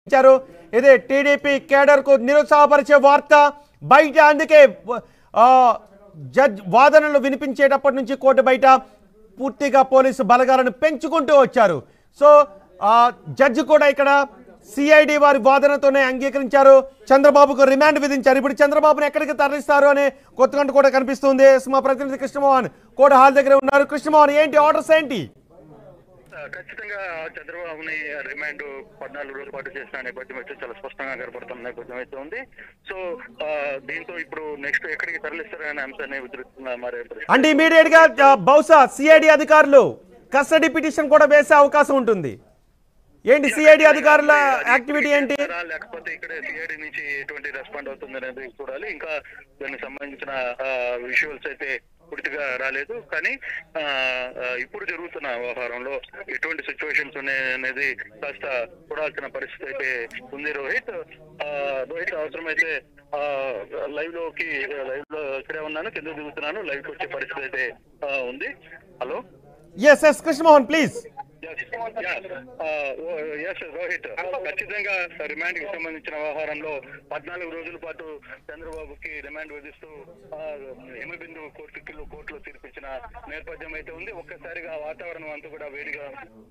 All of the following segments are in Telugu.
ఇచ్చారు ఇది టీడీపీ కేడర్ కు నిరుత్సాహపరిచే వార్త బయట అందుకే ఆ, జడ్జ్ వాదనలు వినిపించేటప్పటి నుంచి కోర్టు బయట పూర్తిగా పోలీసు బలగాలను పెంచుకుంటూ వచ్చారు సో ఆ, జడ్జి కూడా ఇక్కడ సిఐడి వారి వాదనతోనే అంగీకరించారు చంద్రబాబుకు రిమాండ్ విధించారు ఇప్పుడు చంద్రబాబును ఎక్కడికి తరలిస్తారు అనే కొత్తగంట కూడా కనిపిస్తుంది మా ప్రతినిధి కృష్ణమోహన్ కోర్టు హాల్ దగ్గర ఉన్నారు కృష్ణమోహన్ ఏంటి ఆర్డర్స్ ఏంటి ఆ, ఖచ్చితంగా చంద్రబాబుని రిమాండ్ పద్నాలుగు రోజుల పాటు చేసిన నేపథ్యం అయితే చాలా స్పష్టంగా కనపడుతున్న నేపథ్యం అయితే ఉంది సో ఆ, దీంతో ఇప్పుడు నెక్స్ట్ ఎక్కడికి తరలిస్తారనే అంశాన్ని ఉధృతంగా మారే పరిస్థితి. అంటే ఇమీడియట్ గా ఆ, బహుశా సిఐడి అధికారులు కస్టడీ పిటిషన్ కూడా వేసే అవకాశం ఉంటుంది ఏంటి సిఐడి అధికారుల యాక్టివిటీ ఏంటి చేస్తారా, లేకపోతే ఇక్కడ సిఐడి నుంచి ఎటువంటి రెస్పాండ్ అవుతుంది అనేది చూడాలి ఇంకా దానికి సంబంధించిన విజువల్స్ అయితే పూర్తిగా రాలేదు కానీ ఆ, ఆ, ఇప్పుడు జరుగుతున్న వ్యవహారంలో ఎటువంటి సిచ్యువేషన్స్ ఉన్నాయి అనేది కాస్త చూడాల్సిన పరిస్థితి అయితే ఉంది రోహిత్ ఆ, రోహిత్ అవసరమైతే లైవ్ లోకి లైవ్ లో ఇక్కడే ఉన్నాను కింద దిగుతున్నాను లైవ్ కి వచ్చే పరిస్థితి అయితే ఆ, ఉంది hello yes yes Krishnamohan please yes Rohit ఖచ్చితంగా రిమాండ్ కి సంబంధించిన వ్యవహారంలో పద్నాలుగు రోజుల పాటు చంద్రబాబుకి రిమాండ్ విధిస్తూ ఆ, హిమబిందు కోర్టులో కోర్టులో తీర్పిచ్చిన నేపథ్యం అయితే ఉంది ఒక్కసారిగా వాతావరణం అంతా కూడా వేడిగా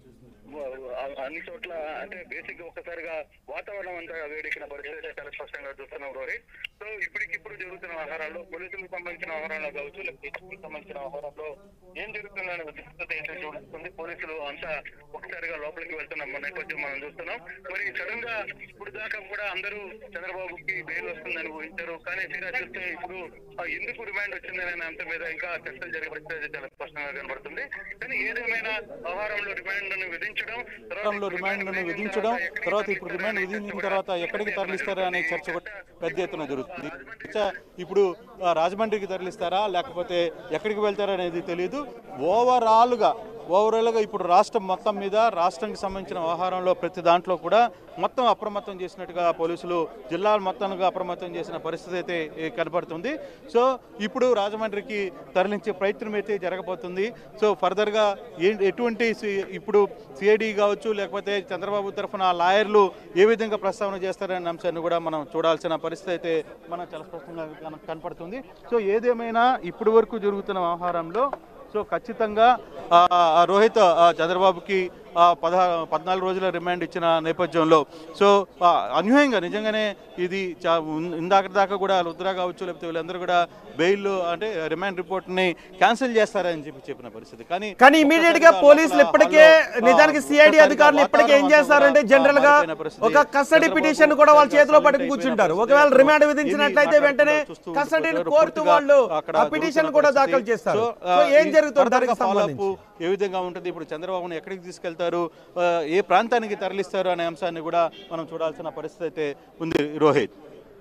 ఆ, అన్ని చోట్ల అంటే బేసిక్ గా ఒక్కసారిగా వాతావరణం అంతా వేడెక్కిన పరిస్థితి అయితే చాలా స్పష్టంగా చూస్తున్నాం రోహిత్ సో ఇప్పటికిప్పుడు జరుగుతున్న వ్యవహారాల్లో పోలీసులకు సంబంధించిన వ్యవహారాల్లో కావచ్చు లేకపోతే ఇతరులకు సంబంధించిన వ్యవహారాల్లో ఏం జరుగుతుందనే ఉద్రిక్తత అయితే చూస్తుంది పోలీసులు అంతా ఒకసారిగా లోపలికి వెళ్తున్న నేపథ్యం మనం చూస్తున్నాం మరి సడన్ గా ఇప్పుడు దాకా కూడా అందరూ చంద్రబాబుకి బెయిల్ వస్తుందని ఊహించారు కానీ తీరా చూస్తే ఇప్పుడు ఆ, ఎందుకు రిమాండ్ వచ్చిందనే అంశం మీద ఇంకా చర్చలు జరిగే పరిస్థితి అయితే చాలా స్పష్టంగా కనబడుతుంది కానీ ఏదేమైనా వ్యవహారంలో రిమాండ్ ను విధించడం తర్వాత చట్టంలో రిమాండ్ను విధించడం తర్వాత ఇప్పుడు రిమాండ్ విధించిన తర్వాత ఎక్కడికి తరలిస్తారా అనే చర్చ కూడా పెద్ద ఎత్తున జరుగుతుంది చర్చ ఇప్పుడు ఆ, రాజమండ్రికి తరలిస్తారా లేకపోతే ఎక్కడికి వెళ్తారా అనేది తెలియదు ఓవరాల్గా ఓవరాల్గా ఇప్పుడు రాష్ట్రం మొత్తం మీద రాష్ట్రానికి సంబంధించిన వ్యవహారంలో ప్రతి దాంట్లో కూడా మొత్తం అప్రమత్తం చేసినట్టుగా పోలీసులు జిల్లాలు మొత్తంగా అప్రమత్తం చేసిన పరిస్థితి అయితే ఏ, కనపడుతుంది సో ఇప్పుడు రాజమండ్రికి తరలించే ప్రయత్నం అయితే జరగబోతుంది సో ఫర్దర్గా ఏ ఎటువంటి సి- ఇప్పుడు సిఐడి కావచ్చు లేకపోతే చంద్రబాబు తరఫున లాయర్లు ఏ విధంగా ప్రస్తావన చేస్తారనే అంశాన్ని కూడా మనం చూడాల్సిన పరిస్థితి అయితే మనం చాలా స్పష్టంగా కన- కనపడుతుంది సో ఏదేమైనా ఇప్పటి వరకు జరుగుతున్న వ్యవహారంలో సో ఖచ్చితంగా ఆ, ఆ రోహిత్ ఆ, చంద్రబాబుకి ఆ, పదహా పద్నాలుగు రోజుల రిమాండ్ ఇచ్చిన నేపథ్యంలో సో ఆ, అన్యాయంగా నిజంగానే ఇది చా ఉన్- ఇందాక దాకా కూడా రుద్ర కావచ్చు లేకపోతే వీళ్ళందరూ కూడా బెయిల్ అంటే రిమాండ్ రిపోర్ట్ని క్యాన్సిల్ చేస్తారని చెప్పి చెప్పిన పరిస్థితి కానీ కానీ ఇమీడియట్ గా పోలీసులు ఇప్పటికే నిజానికి సిఐడి అధికారులు ఇప్పటికే ఏం చేస్తారంటే జనరల్ గా ఒక కస్టడీ పిటిషన్ కూడా వాళ్ళ చేతిలో పట్టుకుని కూర్చుంటారు ఒకవేళ రిమాండ్ విధించినట్లయితే వెంటనే కస్టడీని కోరుతూ వాళ్ళు ఆ పిటిషన్ కూడా దాఖలు చేస్తారు సో ఏం జరుగుతుంది దానికి సంబంధించి ఏ విధంగా ఉంటుంది ఇప్పుడు చంద్రబాబును ఎక్కడికి తీసుకెళ్తారు ఆ, ఏ ప్రాంతానికి తరలిస్తారు అనే అంశాన్ని కూడా మనం చూడాల్సిన పరిస్థితి అయితే ఉంది రోహిత్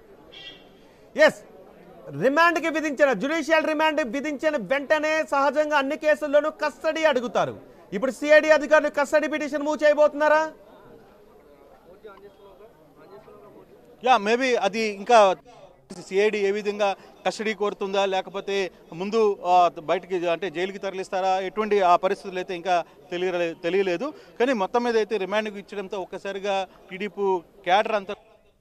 ఎస్ రిమాండ్ కి విధించిన జ్యుడిషియల్ రిమాండ్ విధించిన వెంటనే సహజంగా అన్ని కేసుల్లోనూ కస్టడీ అడుగుతారు ఇప్పుడు సిఐడి అధికారులు కస్టడీ పిటిషన్ మూవ్ చేయబోతున్నారా యా మేబీ అది ఇంకా సిఐడి ఏ విధంగా కస్టడీ కోరుతుందా లేకపోతే ముందు ఆ, బయటికి అంటే జైలుకి తరలిస్తారా ఎటువంటి ఆ పరిస్థితులు అయితే ఇంకా తెలియలే తెలియలేదు కానీ మొత్తం మీద అయితే రిమాండ్కి ఇచ్చడంతో ఒక్కసారిగా టీడీపీ క్యాడర్ అంతా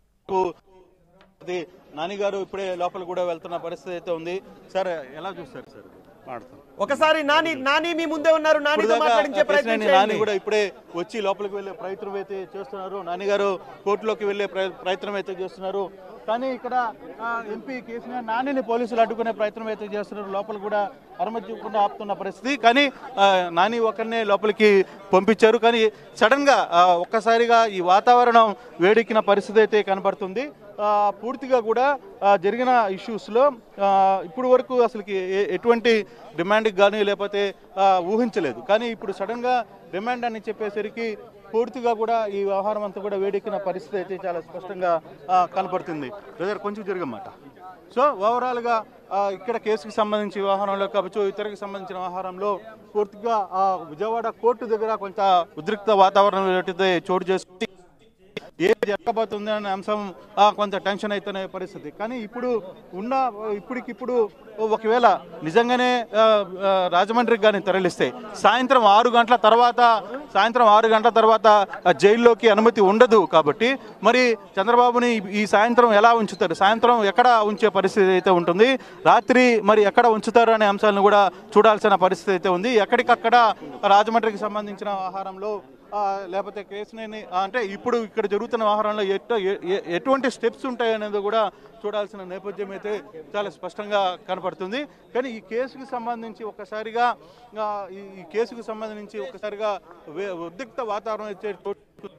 అది నానిగారు ఇప్పుడే లోపల కూడా వెళ్తున్న పరిస్థితి అయితే ఉంది సార్ ఎలా చూస్తారు సార్ మాట్లాడతాం ఒకసారి నాని నాని మీ ముందే ఉన్నారు నానితో ఇప్పుడు దాకా మాట్లాడించే ప్రయత్నం కేశినేని నాని చేయండి కూడా ఇప్పుడే వచ్చి లోపలికి వెళ్ళే ప్రయత్నం అయితే చేస్తున్నారు నాని గారు కోర్టులోకి వెళ్ళే ప్రయ- ప్రయత్నం అయితే చేస్తున్నారు కానీ ఇక్కడ ఆ, ఎంపీ కేసీఆర్ నానిని పోలీసులు అడ్డుకునే ప్రయత్నం అయితే చేస్తున్నారు లోపల కూడా అనుమతించకుండా ఆపుతున్న పరిస్థితి కానీ ఆ, నాని ఒకరినే లోపలికి పంపించారు కానీ సడన్గా ఆ, ఒక్కసారిగా ఈ వాతావరణం వేడెక్కిన పరిస్థితి అయితే కనబడుతుంది ఆ, పూర్తిగా కూడా ఆ, జరిగిన ఇష్యూస్లో ఇప్పుడు వరకు అసలుకి ఏ- ఎటువంటి డిమాండ్కి కానీ లేకపోతే ఆ, ఊహించలేదు కానీ ఇప్పుడు సడన్గా డిమాండ్ అని చెప్పేసరికి పూర్తిగా కూడా ఈ వ్యవహారం అంతా కూడా వేడెక్కిన పరిస్థితి అయితే చాలా స్పష్టంగా ఆ, కనపడుతుంది బ్రదర్ కొంచెం జరగమాట సో ఓవరాల్గా ఆ, ఇక్కడ కేసుకి సంబంధించి వ్యవహారంలో కావచ్చు ఇతరకు సంబంధించిన వ్యవహారంలో పూర్తిగా ఆ విజయవాడ కోర్టు దగ్గర కొంత ఉద్రిక్త వాతావరణం ఏదైతే చోటు చేసుకుంది ఏం జరగబోతుంది అనే అంశం ఆ, కొంత టెన్షన్ అవుతున్న పరిస్థితి కానీ ఇప్పుడు ఉన్న ఇప్పటికిప్పుడు ఒకవేళ నిజంగానే ఆ, ఆ, రాజమండ్రికి కానీ తరలిస్తే సాయంత్రం ఆరు గంటల తర్వాత సాయంత్రం ఆరు గంటల తర్వాత ఆ, జైల్లోకి అనుమతి ఉండదు కాబట్టి మరి చంద్రబాబుని ఈ- ఈ సాయంత్రం ఎలా ఉంచుతారు సాయంత్రం ఎక్కడ ఉంచే పరిస్థితి అయితే ఉంటుంది రాత్రి మరి ఎక్కడ ఉంచుతారు అనే అంశాలను కూడా చూడాల్సిన పరిస్థితి అయితే ఉంది ఎక్కడికక్కడ రాజమండ్రికి సంబంధించిన ఆహారంలో ఆ, లేకపోతే కేసుని అంటే ఇప్పుడు ఇక్కడ జరుగుతున్న వ్యవహారంలో ఎట్ట ఎ- ఎ- ఎటువంటి స్టెప్స్ ఉంటాయనేది కూడా చూడాల్సిన నేపథ్యం అయితే చాలా స్పష్టంగా కనపడుతుంది కానీ ఈ కేసుకు సంబంధించి ఒక్కసారిగా ఆ, ఈ ఈ కేసుకు సంబంధించి ఒక్కసారిగా వే- ఉద్రిక్త వాతావరణం అయితే చోటు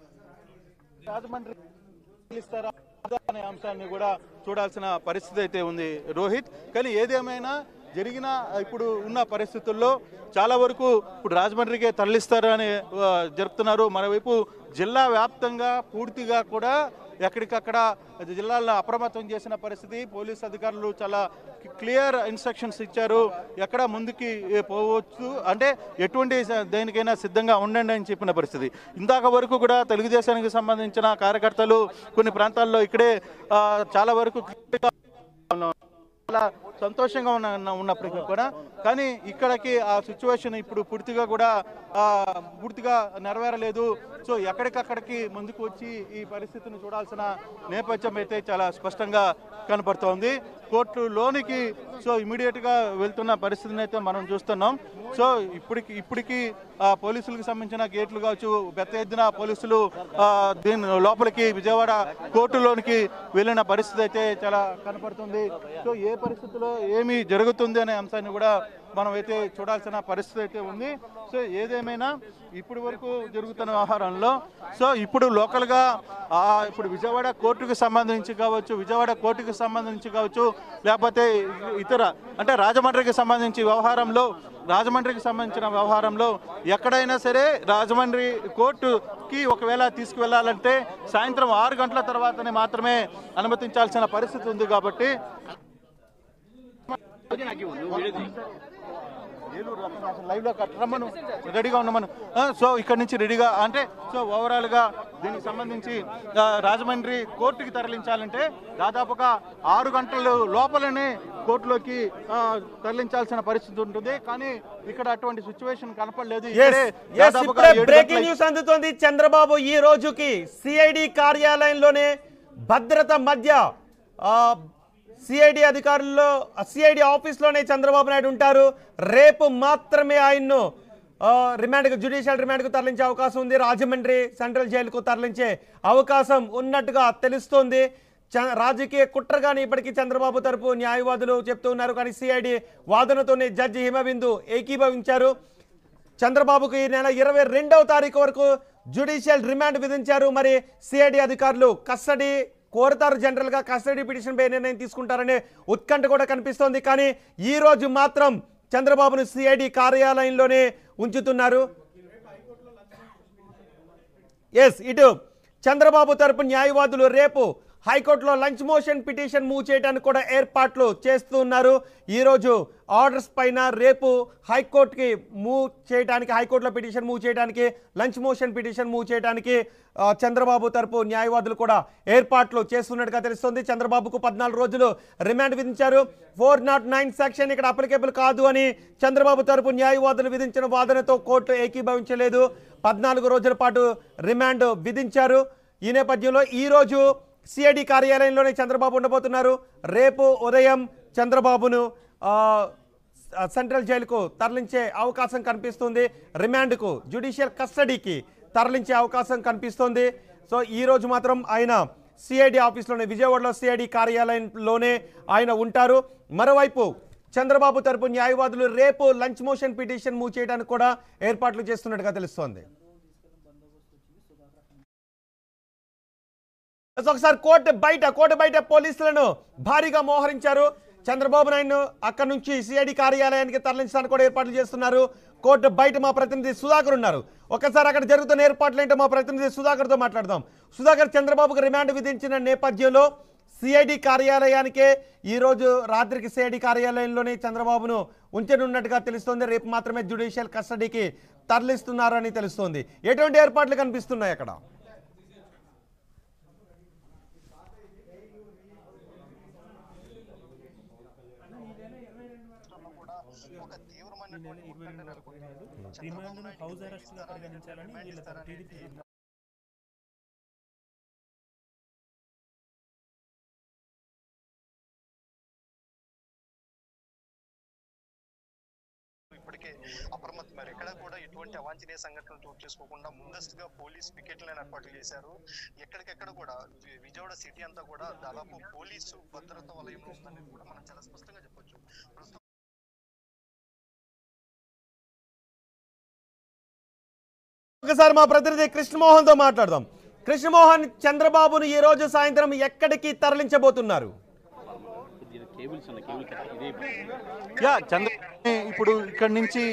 రాజమండ్రి ఇస్తారా అనే అంశాన్ని కూడా చూడాల్సిన పరిస్థితి అయితే ఉంది రోహిత్ కానీ ఏదేమైనా జరిగిన ఇప్పుడు ఉన్న పరిస్థితుల్లో చాలా వరకు ఇప్పుడు రాజమండ్రికే తరలిస్తారు అని ఆ, జరుపుతున్నారు మరోవైపు జిల్లా వ్యాప్తంగా పూర్తిగా కూడా ఎక్కడికక్కడ జిల్లాలను అప్రమత్తం చేసిన పరిస్థితి పోలీస్ అధికారులు చాలా క్లియర్ ఇన్స్ట్రక్షన్స్ ఇచ్చారు ఎక్కడ ముందుకి పోవచ్చు అంటే ఎటువంటి స- దేనికైనా సిద్ధంగా ఉండండి అని చెప్పిన పరిస్థితి ఇందాక వరకు కూడా తెలుగుదేశానికి సంబంధించిన కార్యకర్తలు కొన్ని ప్రాంతాల్లో ఇక్కడే ఆ, చాలా వరకు clear గా చాలా సంతోషంగా ఉన్న ఉన్న- ఉన్నప్పటికీ కూడా కానీ ఇక్కడికి ఆ సిచ్యువేషన్ ఇప్పుడు పూర్తిగా కూడా ఆ, పూర్తిగా నెరవేరలేదు సో ఎక్కడికక్కడికి ముందుకు వచ్చి ఈ పరిస్థితిని చూడాల్సిన నేపథ్యం అయితే చాలా స్పష్టంగా కనపడుతోంది కోర్టు లోనికి సో ఇమీడియట్ గా వెళ్తున్న పరిస్థితిని అయితే మనం చూస్తున్నాం సో ఇప్పటికి ఇప్పటికి ఆ, పోలీసులకు సంబంధించిన గేట్లు కావచ్చు పెద్ద ఎత్తున పోలీసులు ఆ, దీని లోపలికి విజయవాడ కోర్టులోనికి వెళ్ళిన పరిస్థితి అయితే చాలా కనపడుతుంది సో ఏ పరిస్థితిలో ఏమి జరుగుతుంది అనే అంశాన్ని కూడా మనం అయితే చూడాల్సిన పరిస్థితి అయితే ఉంది సో ఏదేమైనా ఇప్పటి వరకు జరుగుతున్న వ్యవహారంలో సో ఇప్పుడు లోకల్గా ఆ, ఇప్పుడు విజయవాడ కోర్టుకు సంబంధించి కావచ్చు విజయవాడ కోర్టుకు సంబంధించి కావచ్చు లేకపోతే ఇతర అంటే రాజమండ్రికి సంబంధించి వ్యవహారంలో రాజమండ్రికి సంబంధించిన వ్యవహారంలో ఎక్కడైనా సరే రాజమండ్రి కోర్టుకి ఒకవేళ తీసుకువెళ్ళాలంటే సాయంత్రం ఆరు గంటల తర్వాతనే మాత్రమే అనుమతించాల్సిన పరిస్థితి ఉంది కాబట్టి ఏలూరు రత్న అసలు లైవ్ లో రమ్మను రెడీగా ఉన్నామను ఆ, సో ఇక్కడ నుంచి రెడీగా అంటే సో ఓవరాల్ గా దీనికి సంబంధించి ఆ, రాజమండ్రి కోర్టుకి తరలించాలంటే దాదాపుగా ఆరు గంటలు లోపలనే కోర్టులోకి ఆ, తరలించాల్సిన పరిస్థితి ఉంటుంది కానీ ఇక్కడ అటువంటి సిచ్యువేషన్ కనపడలేదు ఇక్కడే దాదాపుగా ఇప్పుడే ఏడు బ్రేకింగ్ గంటల- న్యూస్ అందుతోంది చంద్రబాబు ఈ రోజుకి సిఐడి కార్యాలయంలోనే భద్రత మధ్య సిఐడి అధికారుల్లో సిఐడి ఆఫీస్లోనే చంద్రబాబు నాయుడు ఉంటారు రేపు మాత్రమే ఆయన్ను ఆ, రిమాండ్కు జ్యుడిషియల్ రిమాండ్కు తరలించే అవకాశం ఉంది రాజమండ్రి సెంట్రల్ జైలుకు తరలించే అవకాశం ఉన్నట్టుగా తెలుస్తోంది చ- రాజకీయ కుట్రగాని ఇప్పటికీ చంద్రబాబు తరపు న్యాయవాదులు చెప్తూ ఉన్నారు కానీ సిఐడి వాదనతోనే జడ్జి హిమబిందు ఏకీభవించారు చంద్రబాబుకు ఈ నెల ఇరవై రెండవ తారీఖు వరకు జ్యుడిషియల్ రిమాండ్ విధించారు మరి సిఐడి అధికారులు కస్టడీ కోరుతారు జనరల్గా కస్టడీ పిటిషన్ పై నిర్ణయం తీసుకుంటారనే ఉత్కంఠ కూడా కనిపిస్తోంది కానీ ఈ రోజు మాత్రం చంద్రబాబును సిఐడి కార్యాలయంలోనే ఉంచుతున్నారు ఎస్ ఇటు చంద్రబాబు తరపు న్యాయవాదులు రేపు హైకోర్టులో లంచ్ మోషన్ పిటిషన్ మూవ్ చేయడానికి కూడా ఏర్పాట్లు చేస్తూ ఉన్నారు ఈరోజు ఆర్డర్స్ పైన రేపు హైకోర్టుకి మూవ్ చేయడానికి హైకోర్టులో పిటిషన్ మూవ్ చేయడానికి లంచ్ మోషన్ పిటిషన్ మూవ్ చేయడానికి ఆ, చంద్రబాబు తరపు న్యాయవాదులు కూడా ఏర్పాట్లు చేస్తున్నట్టుగా తెలుస్తోంది చంద్రబాబుకు పద్నాలుగు రోజులు రిమాండ్ విధించారు ఫోర్ నాట్ నైన్ సెక్షన్ ఇక్కడ అప్లికేబుల్ కాదు అని చంద్రబాబు తరపు న్యాయవాదులు విధించిన వాదనతో కోర్టు ఏకీభవించలేదు పద్నాలుగు రోజుల పాటు రిమాండ్ విధించారు ఈ నేపథ్యంలో ఈ రోజు సిఐడి కార్యాలయంలోనే చంద్రబాబు ఉండబోతున్నారు రేపు ఉదయం చంద్రబాబును ఆ, సెంట్రల్ జైలుకు తరలించే అవకాశం కనిపిస్తుంది రిమాండ్కు జ్యుడిషియల్ కస్టడీకి తరలించే అవకాశం కనిపిస్తోంది సో ఈ రోజు మాత్రం ఆయన సిఐడి ఆఫీస్లోనే విజయవాడలో సిఐడి కార్యాలయంలోనే ఆయన ఉంటారు మరోవైపు చంద్రబాబు తరపు న్యాయవాదులు రేపు లంచ్ మోషన్ పిటిషన్ మూవ్ చేయడానికి కూడా ఏర్పాట్లు చేస్తున్నట్టుగా తెలుస్తోంది ఒకసారి కోర్టు బయట కోర్టు బయట పోలీసులను భారీగా మోహరించారు చంద్రబాబు నాయుడు అక్కడ నుంచి సిఐడి కార్యాలయానికి తరలించడానికి కూడా ఏర్పాట్లు చేస్తున్నారు కోర్టు బయట మా ప్రతినిధి సుధాకర్ ఉన్నారు ఒకసారి అక్కడ జరుగుతున్న ఏర్పాట్లు ఏంటో మా ప్రతినిధి సుధాకర్తో మాట్లాడదాం సుధాకర్ చంద్రబాబుకు రిమాండ్ విధించిన నేపథ్యంలో సిఐడి కార్యాలయానికే ఈరోజు రాత్రికి సిఐడి కార్యాలయంలోనే చంద్రబాబును ఉంచనున్నట్టుగా తెలుస్తోంది రేపు మాత్రమే జ్యుడిషియల్ కస్టడీకి తరలిస్తున్నారని తెలుస్తోంది ఎటువంటి ఏర్పాట్లు కనిపిస్తున్నాయి అక్కడ ఒక తీవ్రమైన ఈ నెల ఇరవై రెండు వరకు లేదు రిమాండ్ను హౌస్ అరెస్ట్గా పరిగణించాలని వీళ్ళ టీడీపీ ఇప్పటికే అప్రమత్తమారు ఎక్కడ కూడా ఎటువంటి అవాంఛనీయ సంఘటనలు చోటు చేసుకోకుండా ముందస్తుగా పోలీస్ పికెట్లను ఏర్పాటు చేశారు ఎక్కడికెక్కడ కూడా వి- విజయవాడ సిటీ అంతా కూడా దాదాపు పోలీసు భద్రత వలయంలో ఉందని కూడా మనం చాలా స్పష్టంగా చెప్పొచ్చు ప్రస్తుతం ఒకసారి మా ప్రతినిధి కృష్ణమోహన్ తో మాట్లాడదాం కృష్ణమోహన్ చంద్రబాబును ఈ రోజు సాయంత్రం ఎక్కడికి తరలించబోతున్నారు యా చంద్ర ఇప్పుడు ఇక్కడి నుంచి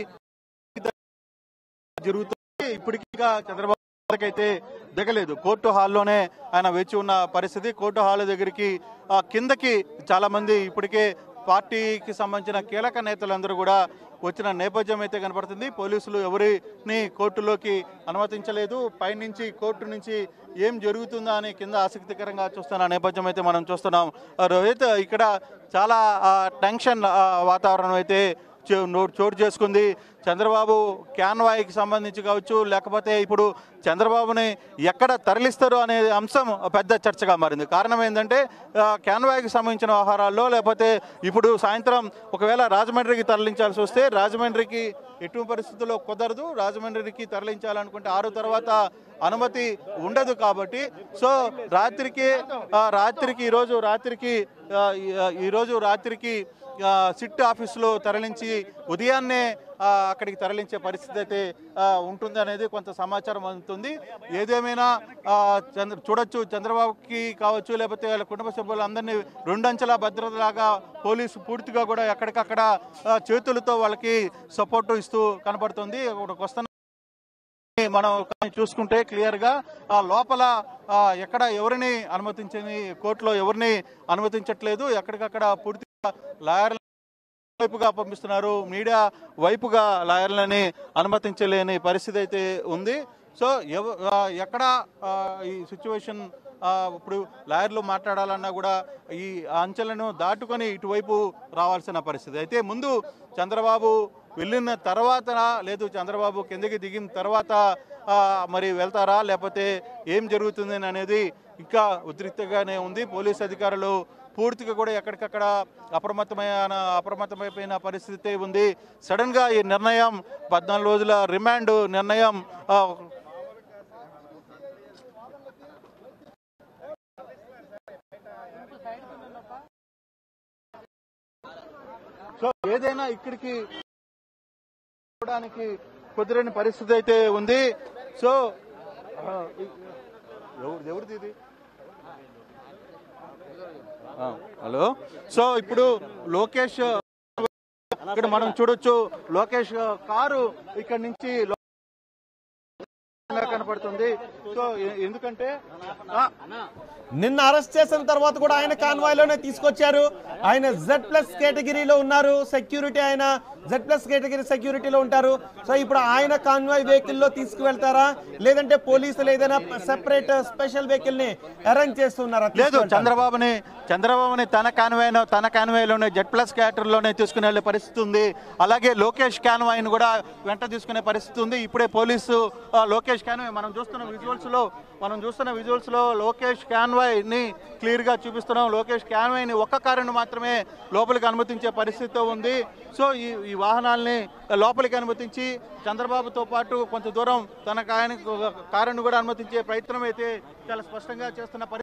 జరుగుతుంది ఇప్పటికీ ఇంకా చంద్రబాబు నాయుడుకి అయితే దిగలేదు కోర్టు హాల్లోనే ఆయన వేచి ఉన్న పరిస్థితి కోర్టు హాల్ దగ్గరికి ఆ, కిందకి చాలా మంది ఇప్పటికే పార్టీకి సంబంధించిన కీలక నేతలందరూ కూడా వచ్చిన నేపథ్యం అయితే కనపడుతుంది పోలీసులు ఎవరిని కోర్టులోకి అనుమతించలేదు పైనుంచి కోర్టు నుంచి ఏం జరుగుతుందా అని కింద ఆసక్తికరంగా చూస్తున్న నేపథ్యం అయితే మనం చూస్తున్నాం ఆ, రోహిత్ ఇక్కడ చాలా ఆ, టెన్షన్ ఆ, వాతావరణం అయితే చో- నో- చోటు చేసుకుంది చంద్రబాబు క్యాన్వాయ్కి సంబంధించి కావచ్చు లేకపోతే ఇప్పుడు చంద్రబాబుని ఎక్కడ తరలిస్తారు అనే అంశం పెద్ద చర్చగా మారింది కారణం ఏంటంటే ఆ, క్యాన్వాయ్కి సంబంధించిన వ్యవహారాల్లో లేకపోతే ఇప్పుడు సాయంత్రం ఒకవేళ రాజమండ్రికి తరలించాల్సి వస్తే రాజమండ్రికి ఎటు పరిస్థితుల్లో కుదరదు రాజమండ్రికి తరలించాలనుకుంటే ఆరు తర్వాత అనుమతి ఉండదు కాబట్టి సో రాత్రికి ఆ, రాత్రికి ఈరోజు రాత్రికి ఆ, ఈ- ఆ, ఈరోజు రాత్రికి ఆ, సిట్ ఆఫీసులో తరలించి ఉదయాన్నే ఆ, అక్కడికి తరలించే పరిస్థితి అయితే ఆ, ఉంటుంది అనేది కొంత సమాచారం అందుతుంది ఏదేమైనా ఆ, చంద్ర చూడొచ్చు చంద్రబాబుకి కావచ్చు లేకపోతే వాళ్ళ కుటుంబ సభ్యులందరినీ రెండంచెల భద్రతలాగా పోలీసు పూర్తిగా కూడా ఎక్కడికక్కడ ఆ, చేతులతో వాళ్ళకి సపోర్ట్ ఇస్తూ కనపడుతుంది ఇక్కడికి వస్తున్న మనం కానీ చూసుకుంటే క్లియర్ గా ఆ లోపల ఆ, ఎక్కడ ఎవరిని అనుమతించని కోర్టులో ఎవరిని అనుమతించట్లేదు ఎక్కడికక్కడ పూర్తిగా లాయర్ల వైపుగా పంపిస్తున్నారు మీడియా వైపుగా లాయర్లని అనుమతించలేని పరిస్థితి అయితే ఉంది సో ఎవ ఆ, ఎక్కడ ఆ, ఈ సిచ్యువేషన్ ఇప్పుడు లాయర్లు మాట్లాడాలన్నా కూడా ఈ అంచెలను దాటుకొని ఇటువైపు రావాల్సిన పరిస్థితి అయితే ముందు చంద్రబాబు వెళ్ళిన తర్వాత లేదు చంద్రబాబు కిందకి దిగిన తర్వాత ఆ, మరి వెళ్తారా లేకపోతే ఏం జరుగుతుంది అనేది ఇంకా ఉద్రిక్తగానే ఉంది పోలీస్ అధికారులు పూర్తిగా కూడా ఎక్కడికక్కడ అప్రమత్తమైన అప్రమత్తమైపోయిన పరిస్థితి ఉంది సడన్ గా ఈ నిర్ణయం పద్నాలుగు రోజుల రిమాండ్ నిర్ణయం ఆ, సో ఏదైనా ఇక్కడికి రావడానికి కుదిరని పరిస్థితి అయితే ఉంది సో ఆ, ఇ- ఎవరు ఎవరిది ఇది ఆ, హలో సో ఇప్పుడు లోకేష్ ఇక్కడ మనం చూడొచ్చు లోకేష్ కారు ఇక్కడ నుంచి లో- కనపడుతుంది సో ఎ- ఎందుకంటే ఆ, నిన్న అరెస్ట్ చేసిన తర్వాత కూడా ఆయన కాన్వాయ్ లోనే తీసుకొచ్చారు ఆయన జెడ్ ప్లస్ కేటగిరీలో ఉన్నారు సెక్యూరిటీ ఆయన జెడ్ ప్లస్ కేటగిరీ సెక్యూరిటీలో ఉంటారు సో ఇప్పుడు ఆయన కాన్వాయ్ వెహికల్ లో తీసుకువెళ్తారా లేదంటే పోలీసులు ఏదైనా సెపరేట్ స్పెషల్ వెహికల్ ని అరేంజ్ చేస్తున్నారా లేదు తీసుకువెళ్తారా? చంద్రబాబుని చంద్రబాబుని తన కాన్వాయ్లో తన కాన్వాయ్లోనే జెడ్ ప్లస్ క్యాటర్లోనే తీసుకుని వెళ్ళే పరిస్థితి ఉంది అలాగే లోకేష్ కాన్వాయ్ని కూడా వెంట తీసుకునే పరిస్థితి ఉంది ఇప్పుడే పోలీసు ఆ, లోకేష్ కాన్వాయ్ మనం చూస్తున్న విజువల్స్ లో మనం చూస్తున్న విజువల్స్ లో లోకేష్ కాన్వాయ్ ని క్లియర్ గా చూపిస్తున్నాం లోకేష్ కాన్వాయ్ ని ఒక్క కారుని మాత్రమే లోపలికి అనుమతించే పరిస్థితి ఉంది సో ఈ ఈ వాహనాల్ని లోపలికి అనుమతించి చంద్రబాబుతో పాటు కొంత దూరం తన కారుని కారుని కూడా అనుమతించే ప్రయత్నం అయితే చాలా స్పష్టంగా చేస్తున్న పరిస్థితి